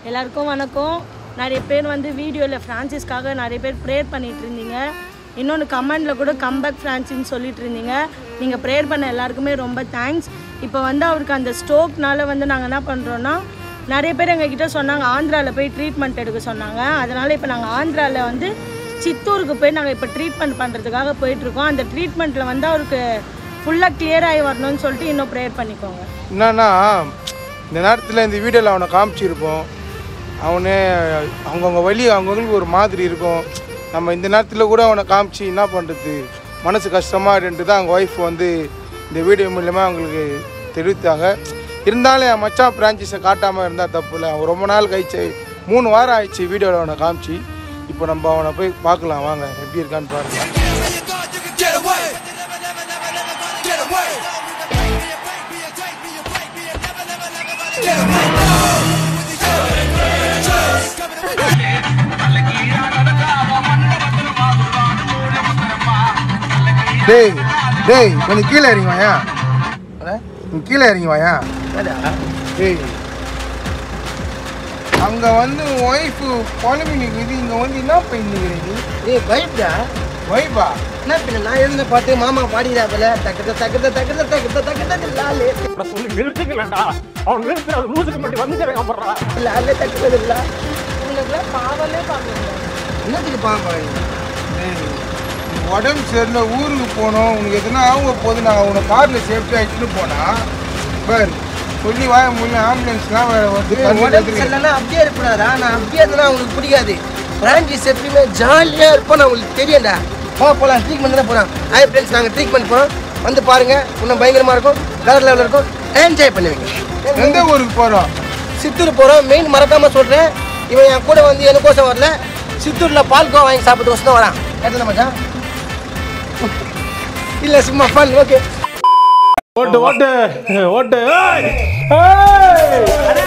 எல்லாருக்கும் வணக்கம் நிறைய பேர் வந்து வீடியோவில் ஃப்ரான்சிஸ்க்காக நிறைய பேர் ப்ரேயர் பண்ணிட்டு இருந்தீங்க இன்னொன்று கமெண்டில் கூட கம்பேக் ஃப்ரான்சின்னு சொல்லிட்டு இருந்தீங்க நீங்கள் ப்ரேயர் பண்ண எல்லாருக்குமே ரொம்ப தேங்க்ஸ் இப்போ வந்து அவருக்கு அந்த ஸ்ட்ரோக்னால வந்து நாங்கள் என்ன பண்ணுறோன்னா நிறைய பேர் எங்ககிட்ட சொன்னாங்க ஆந்திராவில் போய் ட்ரீட்மெண்ட் எடுக்க சொன்னாங்க அதனால் இப்போ நாங்கள் ஆந்திராவில் வந்து சித்தூருக்கு போய் நாங்கள் இப்போ ட்ரீட்மெண்ட் பண்ணுறதுக்காக போயிட்டுருக்கோம் அந்த ட்ரீட்மெண்ட்டில் வந்து அவருக்கு ஃபுல்லாக clear ஆகி வரணும்னு சொல்லிட்டு இன்னும் ப்ரேயர் பண்ணிக்கோங்க என்னன்னா இந்த நேரத்தில் இந்த வீடியோவில் அவனை காமிச்சிருப்போம் அவனே அவங்கவுங்க வழி அவங்கவுங்களுக்கு ஒரு மாதிரி இருக்கும் நம்ம இந்த நேரத்தில் கூட அவனை காமிச்சு என்ன பண்ணுறது மனசு கஷ்டமாக இருந்துட்டு தான் அவங்க ஒய்ஃப் வந்து இந்த வீடியோ மூலியமாக அவங்களுக்கு தெரிவித்தாங்க இருந்தாலும் என் மச்சான் பிரான்ச்சஸை காட்டாமல் இருந்தால் தப்பு இல்லை அவன் ரொம்ப நாள் கழிச்சு மூணு வாரம் ஆயிடுச்சு வீடியோவில் அவனை காமிச்சு இப்போ நம்ம அவனை போய் பார்க்கலாம் வாங்க எப்படி இருக்கான்னு பாருங்கள் டேய் டேய் கொஞ்சம் கீழே இறங்கி வாயா நீ கீழே இறங்கி வாயா டேய் அங்கே வந்து ஒய்ஃபு குழம்பு நிற்குது இங்கே வந்து என்ன பண்ணிக்கிறீங்க ஏய் பயப்படா ஒய்ஃபா என்ன பின்ன நான் இருந்த பாட்டு மாமா பாடிடாப்புல தக்கத தக்கத தக்கத தக்கத தக்கத லாலே சொல்லி நிறுத்துக்கலடா அவன் நிறுத்து அது மூசுக்கு மட்டும் வந்துக்கிறேன் அப்புறம் லாலே தக்கது இல்ல உங்களுக்குலாம் பாவமே பார்க்கல என்னத்துக்கு பாம்பா டேய் நீ உடம்பு சரியில்லை ஊருக்கு போனோம் உனக்கு எதுனா ஆக போது நான் உன்னை காரில் சேஃப்டியாக எடுத்துன்னு போனா பார் சொல்லி வாய முடியும் ஆம்புலன்ஸ்லாம் வேற வந்து கண்ணு உடம்பு எதிர்க்க. சரியில்லைன்னா அப்படியே இருப்படாதா நான் அப்படியே இருந்தா உங்களுக்கு பிடிக்காது பிரான்சிஸ் எப்பயுமே ஜாலியா இருப்போம் நான் உங்களுக்கு தெரியும்டா போ போலாம் ட்ரீட்மெண்ட் தான் போறோம் ஹாய் ஃப்ரெண்ட்ஸ் நாங்கள் ட்ரீட்மெண்ட் போறோம் வந்து பாருங்க இன்னும் பயங்கரமா இருக்கும் வேற லெவலில் இருக்கும் என்ஜாய் பண்ணுவீங்க எந்த ஊருக்கு போகிறோம் சித்தூர் போகிறோம் மெயின் மறக்காம சொல்கிறேன் இவன் என் கூட வந்து எனக்கோசம் வரல சித்தூரில் பால்கோவா வாங்கி சாப்பிட்டு தான் வரான் கேட்டல மச்சான் இல்லை சும்மா ஃபன் ஓகே ஓட்டு ஓட்டு ஓட்டு ஏய்! ஏய்!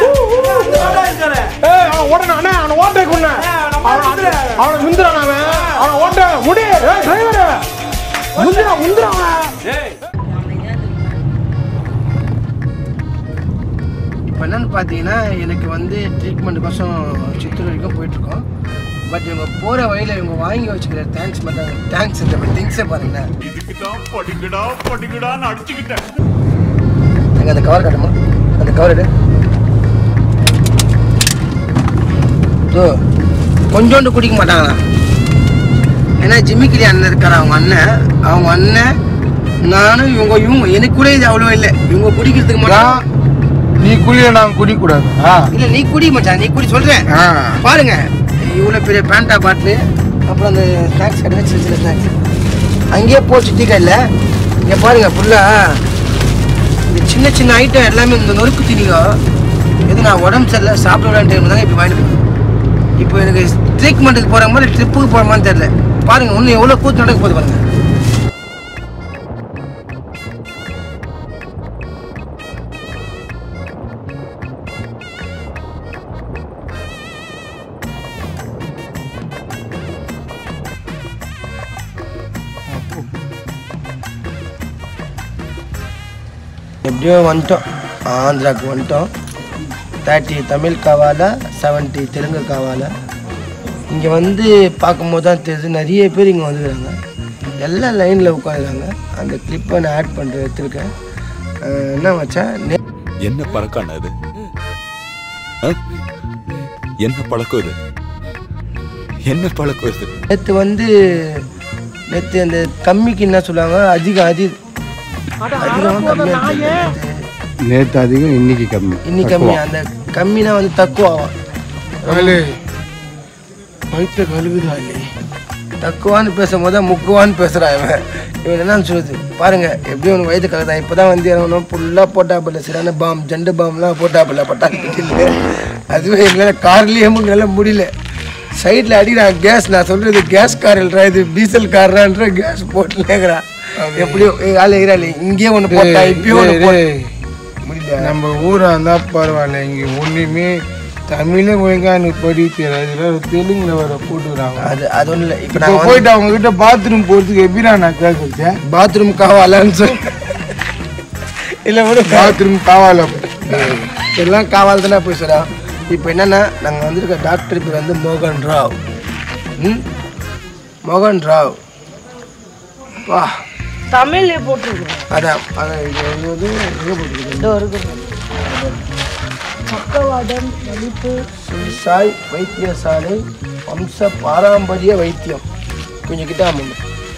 ஏய், அவன் ஓடணும், அண்ணே, அவனை ஓட்டை கொண்ணு. அவனை- அவனை முந்துறான் அவன். அவனை ஓட்ட முடி. ஏய், driver. முந்துறா, முந்துறா அவனை. இப்போ என்னன்னு பார்த்தீங்கன்னா எனக்கு வந்து ட்ரீட்மெண்ட்டுக்கோசம் சித்தூர் வரைக்கும் போயிட்டுருக்கோம் பட் இவங்க போகிற வழியில் இவங்க வாங்கி வச்சுக்கிற தேங்க்ஸ் மட்டும் தேங்க்ஸ் இந்த திங்ஸை பாருங்களேன் இதுக்குதான் படிக்கடா படிக்கடான்னு அடிச்சுக்கிட்டேன் எங்க அந்த கவர் காட்டுமா அந்த கவர் எடு இதோ, கொஞ்சோண்டு குடிக்க மாட்டாங்களா ஏன்னா ஜிம்மிக்கிரி அண்ணன் இருக்காரு அவங்க அண்ணன் அவங்க அண்ணன் நானும் இவங்க இவங்க எனக்கு கூட இது அவ்வளோ இல்லை இவங்க குடிக்கிறதுக்கு மட்டும் நான் நீ குடிய நான் குடிக்கூடாது ஆ இல்ல நீ குடி மச்சான் நீ குடி சொல்றேன் ஆ பாருங்க இவ்வளோ பெரிய பேண்டா பாட்டிலு அப்புறம் அந்த ஸ்நாக்ஸ் கடை சின்ன சின்ன ஸ்நாக்ஸ் அங்கேயே போச்சு டீ கடையில் இங்கே பாருங்க ஃபுல்லாக இந்த சின்ன சின்ன ஐட்டம் எல்லாமே இந்த நொறுக்கு தீனிங்க எது நான் உடம்பு சரியில்லை சாப்பிட விடான்னு டைம் தாங்க இப்போ வாங்கிட்டு போய் இப்போ எனக்கு ட்ரீட்மெண்ட்டுக்கு போகிற மாதிரி ட்ரிப்புக்கு போகிற மாதிரி தெரில பாருங்க இன்னும் எவ்வளோ கூத்து நடக்க போகுது பாருங்க எப்படியோ வந்துட்டோம் ஆந்திராவுக்கு வந்துட்டோம் தேர்ட்டி தமிழ் காவால செவன்ட்டி தெலுங்கு காவால இங்கே வந்து பார்க்கும்போது தான் தெரியுது நிறைய பேர் இங்கே வந்துருக்காங்க எல்லாம் லைனில் உட்காந்துருக்காங்க அந்த கிளிப்பை நான் ஆட் பண்ணுற எடுத்துருக்கேன் அஹ் என்ன வச்சேன் என்ன பழக்கம் அது ஆ? என்ன பழக்கம் இது என்ன பழக்கம் இது நேற்று வந்து நேற்று அந்த கம்மிக்கு என்ன சொல்லுவாங்க அதிகம் அதி அதிகமாக கம்மியாக இருந்தது. நேற்று அதிகம் இன்னைக்கு கம்மி இன்னைக்கு கம்மி அந்த கம்மினா வந்து தக்குவாகும் வேலு வயிற்று கழுகுதா இல்லை தக்குவான்னு பேசும்போது தான் முக்குவான்னு பேசுகிறான் இவன் இவன் என்னன்னு சொல்லுது பாருங்க எப்படியும் உனக்கு வயது கலதான் இப்போ தான் வந்து இறங்கணும் ஃபுல்லாக போட்டாப்பில்ல சரியான பாம் ஜண்டு பாம்லாம் போட்டாப்பில்ல பட்டாக்கிட்டு அதுவே எங்களால் கார்லேயே எங்களால் முடியல சைடில் அடிக்கிறான் கேஸ் நான் சொல்கிறது கேஸ் கார் இல்லைடா இது டீசல் கார்றான்ற கேஸ் போட்டுலேங்கிறான் எப்படியோ ஆள் இருக்கிறாள் இங்கேயே ஒன்று போட்டா இப்பயும் ஒன்று போட்டு முடியல நம்ம ஊரா இருந்தா பரவாயில்ல இங்க ஒண்ணுமே தமிழே ஒழுங்கா எனக்கு படி தெரியாது இதுல தெலுங்குல வர போட்டுக்கிறாங்க அது அது ஒன்றும் இல்லை இப்போ இப்போ நான் போயிட்டு அவங்க கிட்ட பாத்ரூம் போறதுக்கு எப்படிடா நான் கேட்கறது பாத்ரூம் காவாலான்னு சொல்லி இல்லை விட பாத்ரூம் காவால எல்லாம் காவால் தானே போய் சொல்கிறா இப்போ என்னென்னா நாங்கள் வந்திருக்க டாக்டர் பேர் வந்து மோகன் ராவ் ம் மோகன் ராவ் வா தமிழ்ல போட்டிருக்கோம் அதான் அதான் இது வந்து எங்கே போட்டுருக்கு இதோ இருக்குது பக்கவாதம் வலிப்பு ஸ்ரீ சாய் வைத்தியசாலை வம்ச பாரம்பரிய வைத்தியம் கொஞ்சம் கிட்ட ஆமாம்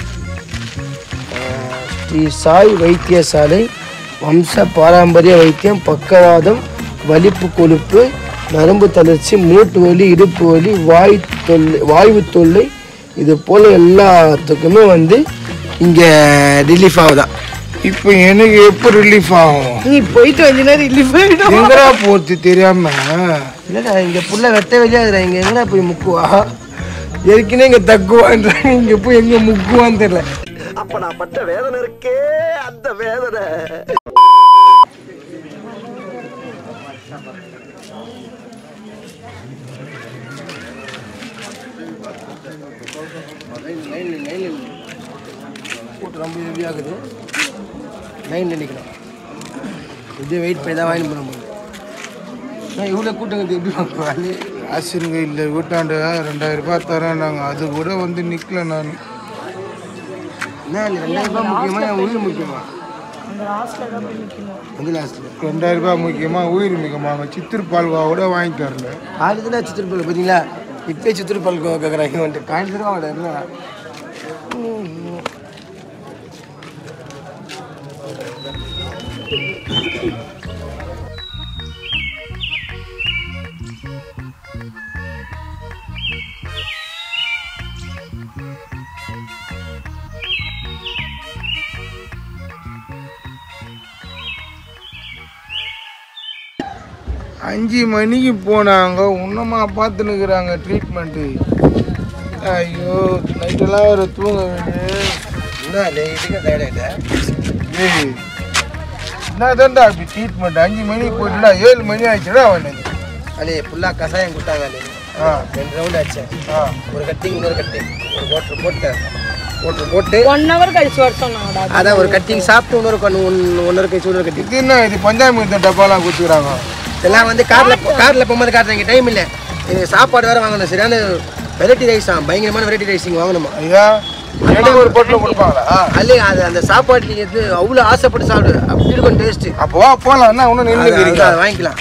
ஸ்ரீ சாய் வைத்தியசாலை வம்ச பாரம்பரிய வைத்தியம் பக்கவாதம் வலிப்பு கொழுப்பு நரம்பு தளர்ச்சி மூட்டு வலி இடுப்பு வலி வாய் தொல்லை வாய்வு தொல்லை இது போல் எல்லாத்துக்குமே வந்து இங்கே ரிலீஃப் ஆகுதான் இப்போ எனக்கு எப்போ ரிலீஃப் ஆகும் நீ போயிட்டு வந்தீங்கன்னா ரிலீஃப் ஆகிடும் எங்கடா போச்சு தெரியாம இல்லைடா இங்கே புள்ள வெட்ட வெளியாதுடா இங்கே எங்கடா போய் முக்குவா ஏற்கனவே இங்கே தக்குவான்றாங்க இங்கே போய் எங்கே முக்குவான்னு தெரியல அப்ப நான் பட்ட வேதனை இருக்கே அந்த வேதனை கூட்டம் ரொம்ப ஹெவி ஆகுது லைனில் நிற்கணும் இப்படியே வெயிட் பண்ணி தான் வாங்கி போட முடியும் நான் இவ்வளோ கூட்டங்கிறது எப்படி வாங்குவாங்க ஆசிரியங்க இல்லை வீட்டாண்டு ரெண்டாயிரம் ரூபாய் தரேன் நாங்கள் அது கூட வந்து நிற்கல நான் என்ன இல்லை ரெண்டாயிரம் ரூபாய் முக்கியமா என் உயிர் முக்கியமா அந்த லாஸ்ட்டில் தான் போய் நிற்கணும் வந்து லாஸ்ட்டில் ரெண்டாயிரம் ரூபாய் முக்கியமாக உயிர் முக்கியமாக சித்திர பால்வா கூட வாங்கி தரல காலத்துல சித்திரப்பல் பார்த்தீங்களா இப்போயே சித்திரப்பல் கேட்குறாங்க வந்துட்டு காயில் தருவா அவட அஞ்சு மணிக்கு போனாங்க இன்னுமா பார்த்துனுக்குறாங்க ட்ரீட்மெண்ட்டு ஐயோ நைட்டெல்லாம் ஒரு தூங்க வேண்டிய என்ன இல்லை இதுக்கு டயர்டாயிட்டேன் ஏய் என்னதான்டா அப்படி ட்ரீட்மெண்ட் அஞ்சு மணிக்கு போயிட்டுடா ஏழு மணி ஆயிடுச்சுடா அவனுக்கு அலே ஃபுல்லாக கசாயம் கொடுத்தாங்க அலே ஆ ரெண்டு ரவுண்ட் ஆச்சு ஆ ஒரு கட்டிங் இன்னொரு கட்டிங் ஒரு கோட்ரு போட்டேன் கோட்ரு போட்டு ஒன் ஹவர் கழிச்சு வர சொன்னாங்கடா அதான் ஒரு கட்டிங் சாப்பிட்டு இன்னொரு கண்ணு ஒன்று ஒன்றரை கழிச்சு இன்னொரு கட்டிங் இது என்ன இது பஞ்சாமிர்த டப்பாலாம் கொடுத்துக்கிறாங்க இதெல்லாம் வந்து காரில் காரில் போகும்போது காட்டுறீங்க டைம் இல்லை எனக்கு சாப்பாடு வேறு வாங்கணும் சரியான வெரைட்டி ரைஸ் தான் பயங்கரமான வெரைட்டி ரைஸ் இங்கே வாங்கணுமா ஐயா எனக்கு ஒரு பொட்டில் கொடுப்பாங்களா அல்ல அது அந்த சாப்பாடு நீங்கள் வந்து அவ்வளோ ஆசைப்பட்டு சாப்பிடு அப்படி இருக்கும் டேஸ்ட்டு அப்போ வா போகலாம் என்ன ஒன்றும் நின்றுக்கிறீங்க அதை வாங்கிக்கலாம்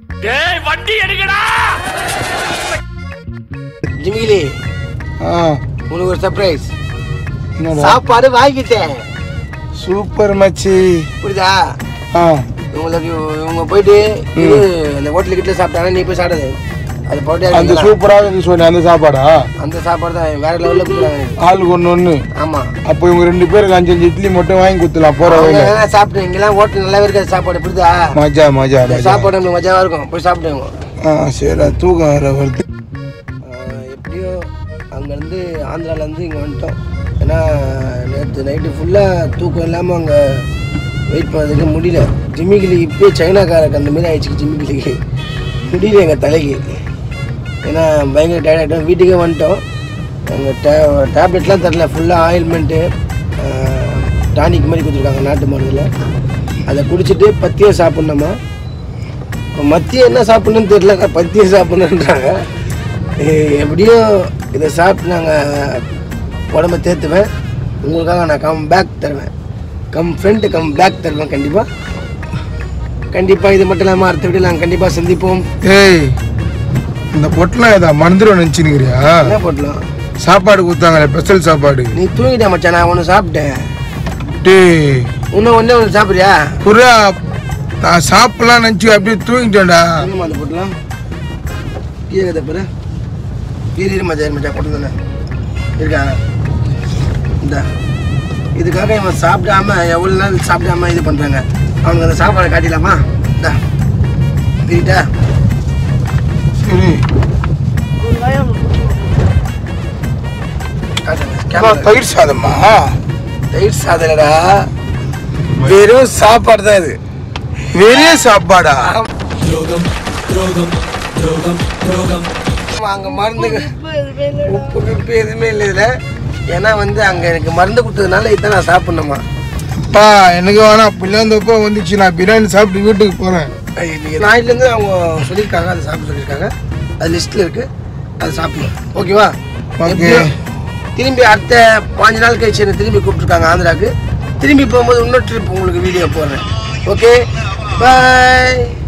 ஜிமிகிலி ஆ உனக்கு ஒரு சர்ப்ரைஸ் என்னடா சாப்பாடு வாங்கிட்டேன் சூப்பர் மச்சி புரியுதா ஆ உங்களுக்கு இவங்க போயிட்டு இது அந்த ஹோட்டல் கிட்ட சாப்பிட்டாங்க நீ போய் சாப்பிடாது அது போட்டு அந்த சூப்பராக இருந்து சொன்ன அந்த சாப்பாடா அந்த சாப்பாடு தான் வேற லெவலில் கொடுக்குறாங்க ஆளுக்கு ஒன்று ஒன்று ஆமாம் அப்போ இவங்க ரெண்டு பேருக்கு அஞ்சு அஞ்சு இட்லி மட்டும் வாங்கி கொடுத்துலாம் போகிற வழியில அவங்க சாப்பிட்டு இங்கெல்லாம் ஹோட்டல் நல்லாவே இருக்காது சாப்பாடு புரியுதா மஜா மஜா இந்த மஜா சாப்பாடு நம்மளுக்கு மஜாவாக இருக்கும் போய் சாப்பிடுவோம் ஆ சரி தூக்கம் வர வருது எப்படியோ அங்கேருந்து ஆந்திராலேருந்து இங்கே வந்துட்டோம் ஏன்னா நேற்று நைட்டு ஃபுல்லாக தூக்கம் இல்லாமல் அங்கே வெயிட் பண்ணதுக்கு முடியல ஜிம்மிக்கிளிக்கு இப்போயே சைனாக்காரக்கு அந்த மாதிரி ஆயிடுச்சு ஜிம்மிக்கிளிக்கு முடியல எங்கள் தலைக்கு ஏன்னா பயங்கர டயர்ட் ஆகிட்டோம் வீட்டுக்கே வந்துட்டோம் அங்கே டே டேப்லெட்லாம் தரல ஃபுல்லாக ஆயில்மெண்ட்டு டானிக் மாதிரி கொடுத்துருக்காங்க நாட்டு மருந்தில் அதை குடிச்சிட்டு பத்தியம் சாப்பிட்ணுமா இப்போ மத்தியம் என்ன சாப்பிடணும்னு தெரியல நான் பத்தியம் சாப்பிடணுன்றாங்க ஏய், எப்படியும் இதை சாப்பிட்டு நாங்கள் உடம்ப தேத்துவேன் உங்களுக்காக நான் கம் பேக் தருவேன் கம் ஃப்ரெண்டு கம் பேக் தருவேன் கண்டிப்பாக கண்டிப்பாக இது மட்டும் இல்லாமல் அடுத்த வீடியோ நாங்கள் கண்டிப்பாக சந்திப்போம் ஏய் இந்த பொட்டலாம் ஏதா மறந்துடும் நினச்சினுக்கிறியா என்ன போட்டலாம் சாப்பாடு கொடுத்தாங்களே ஸ்பெஷல் சாப்பாடு நீ தூங்கிட்ட மச்சான் நான் ஒன்று சாப்பிட்டேன் டேய் இன்னும் ஒன்றே ஒன்று சாப்பிட்றியா புறா நான் சாப்பிடலாம் நினச்சி அப்படியே தூங்கிட்டேன்டா இன்னும் அந்த போட்டலாம் கீரை கதை பாரு கீரை இரு மச்சான் இரு மச்சான் போட்டு தானே இருக்கா இந்த இதுக்காக இவன் சாப்பிடாம எவ்வளோ நாள் சாப்பிடாம இது பண்ணுறாங்க அவனுக்கு அந்த சாப்பாடை காட்டிடலாமா இந்தா பிரிட்டா சரி காட்டுங்க அம்மா, கேமரா தயிர் சாதம்மா தயிர் சாதலடா வெறும் சாப்பாடு தான் இது வெறிய சாப்பாடா அங்கே மருந்து உப்பு கிப்பு எதுவுமே இல்லை இதில் ஏன்னா வந்து அங்கே எனக்கு மருந்து கொடுத்ததுனால இதை நான் சாப்பிட்ணுமா அப்பா எனக்கு வேணாம் பிள்ளைந்தப்போ வந்துச்சு நான் பிரியாணி சாப்பிட்டு வீட்டுக்கு போகிறேன் இன்னைக்கு ஞாயிற்றுலேருந்து அவங்க சொல்லியிருக்காங்க அதை சாப்பிட சொல்லியிருக்காங்க அது லிஸ்ட்டில் இருக்குது அதை சாப்பிடுவோம் ஓகேவா Okay. எப்படியும் திரும்பி அடுத்த பாஞ்சு நாள் கழிச்சு என்னை திரும்பி கூப்பிட்ருக்காங்க ஆந்திராவுக்கு திரும்பி போகும்போது இன்னொரு ட்ரிப் உங்களுக்கு வீடியோ போடுறேன் ஓகே பாய்